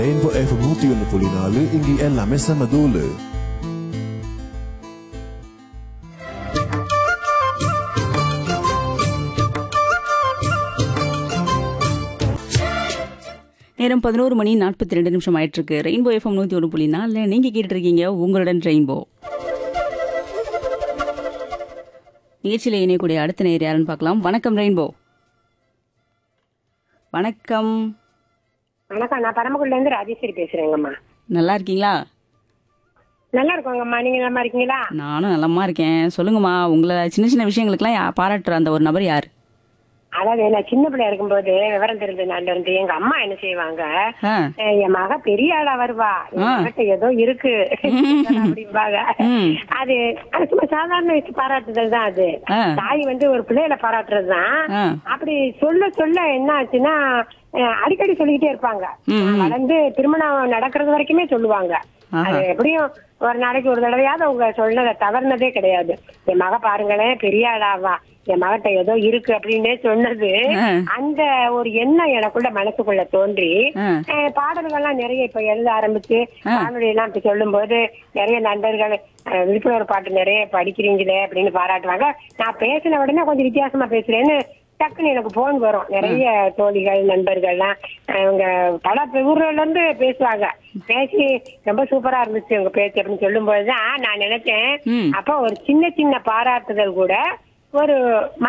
Rainbow FM நூத்தி ஒன்னு புள்ளி நாலு இங்க எல்லாமே செம தூளு நேரம் பதினோரு மணி நாற்பத்தி ரெண்டு நிமிஷம் ஆயிட்டு இருக்கு ரெயின்போ எஃப்எம் நூத்தி ஒன்று புள்ளி நாலில் நீங்க கேட்டுட்டு இருக்கீங்க உங்களுடன் ரெயின்போ நிகழ்ச்சியில் இணையக்கூடிய அடுத்த நேர் யாருன்னு பார்க்கலாம் வணக்கம் ரெயின்போ வணக்கம் வணக்கம் நான் பரமக்குடில இருந்து ராஜேஸ்வரி பேசுறேங்கம்மா நல்லா இருக்கீங்களா நல்லா இருக்கோங்கம்மா நீங்க நல்லா இருக்கீங்களா நானும் நலமா இருக்கேன் சொல்லுங்கம்மா உங்களை சின்ன சின்ன விஷயங்களுக்கெல்லாம் யா- பாராட்டுற அந்த ஒரு நபர் யார் அதாவது நான் சின்ன பிள்ளையா இருக்கும்போது விவரம் தெரிஞ்ச நாள்ல இருந்து எங்க அம்மா என்ன செய்வாங்க ஆ அஹ் என் மக பெரிய ஆளா வருவா என் ஆ. மகட்ட ஏதோ இருக்கு அப்படிம்பாங்க ம். அது அது சும்மா சாதாரண வச்சு பாராட்டுதல் தான் அது ஆ. தாய் வந்து ஒரு பிள்ளைகளை பாராட்டுறதுதான் ஆ அப்படி சொல்ல சொல்ல என்ன ஆச்சுன்னா அஹ் அடிக்கடி சொல்லிக்கிட்டே இருப்பாங்க ம், ம். வளர்ந்து திருமணம் நடக்கிறது வரைக்குமே சொல்லுவாங்க ஆஹா. அது எப்படியும் ஒரு நாளைக்கு ஒரு தடவையாவது அவங்க சொன்னதை தவறுனதே கிடையாது என் மக பாருங்களேன் பெரிய ஆளாவா என் மகட்ட ஏதோ இருக்கு அப்படின்னே சொன்னது ஆ. அந்த ஒரு எண்ணம் எனக்குள்ள மனசுக்குள்ள தோன்றி ஆ. அஹ் பாடல்கள்லாம் நிறைய இப்ப எழுத ஆரம்பிச்சு காணொலி எல்லாம் இப்ப சொல்லும் போது நிறைய நண்பர்கள் அஹ் விழிப்புணர்வு பாட்டு நிறைய படிக்கிறீங்களே அப்படின்னு பாராட்டுவாங்க நான் பேசின உடனே கொஞ்சம் வித்தியாசமா பேசுறேன்னு டக்குன்னு எனக்கு போன் வரும் நிறைய தோழிகள் நண்பர்கள்லாம் அவங்க பல ஊர்ல இருந்து பேசுவாங்க பேசி ரொம்ப சூப்பரா இருந்துச்சு உங்க பேச்சு அப்படின்னு சொல்லும் போதுதான் நான் நினைச்சேன் ம். அப்ப ஒரு சின்ன சின்ன பாராட்டுதல் கூட ஒரு